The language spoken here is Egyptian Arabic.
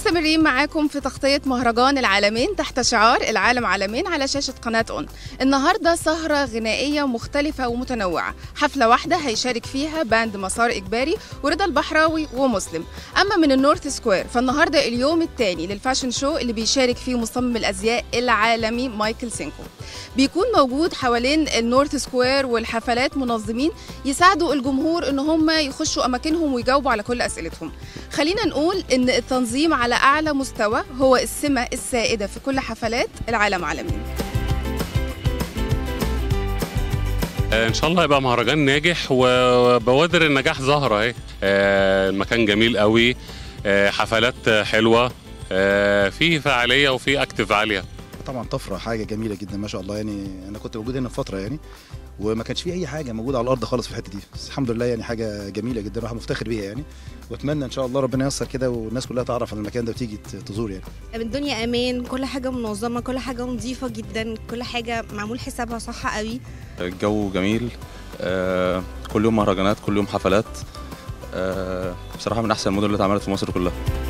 مستمرين معاكم في تغطية مهرجان العالمين تحت شعار العالم عالمين على شاشة قناة أون النهاردة سهرة غنائية مختلفة ومتنوعة حفلة واحدة هيشارك فيها باند مسار إجباري ورضا البحراوي ومسلم أما من النورث سكوير فالنهاردة اليوم الثاني للفاشن شو اللي بيشارك فيه مصمم الأزياء العالمي مايكل سينكو بيكون موجود حوالين النورث سكوير والحفلات منظمين يساعدوا الجمهور ان هم يخشوا اماكنهم ويجاوبوا على كل اسئلتهم خلينا نقول ان التنظيم على اعلى مستوى هو السمه السائده في كل حفلات العالم عالمين ان شاء الله يبقى مهرجان ناجح وبوادر النجاح ظاهره اهي آه، المكان جميل قوي آه، حفلات حلوه آه، في فعاليه وفي اكتف عاليه طبعا طفره حاجه جميله جدا ما شاء الله يعني انا كنت موجود هنا في فتره يعني وما كانش في اي حاجه موجوده على الارض خالص في الحته دي بس الحمد لله يعني حاجه جميله جدا الواحد مفتخر بيها يعني واتمنى ان شاء الله ربنا ييسر كده والناس كلها تعرف عن المكان ده وتيجي ت- تزور يعني الدنيا امان كل حاجه منظمه كل حاجه نظيفه جدا كل حاجه معمول حسابها صح قوي الجو جميل آه، كل يوم مهرجانات كل يوم حفلات آه، بصراحة من أحسن المدن اللي اتعملت في مصر كلها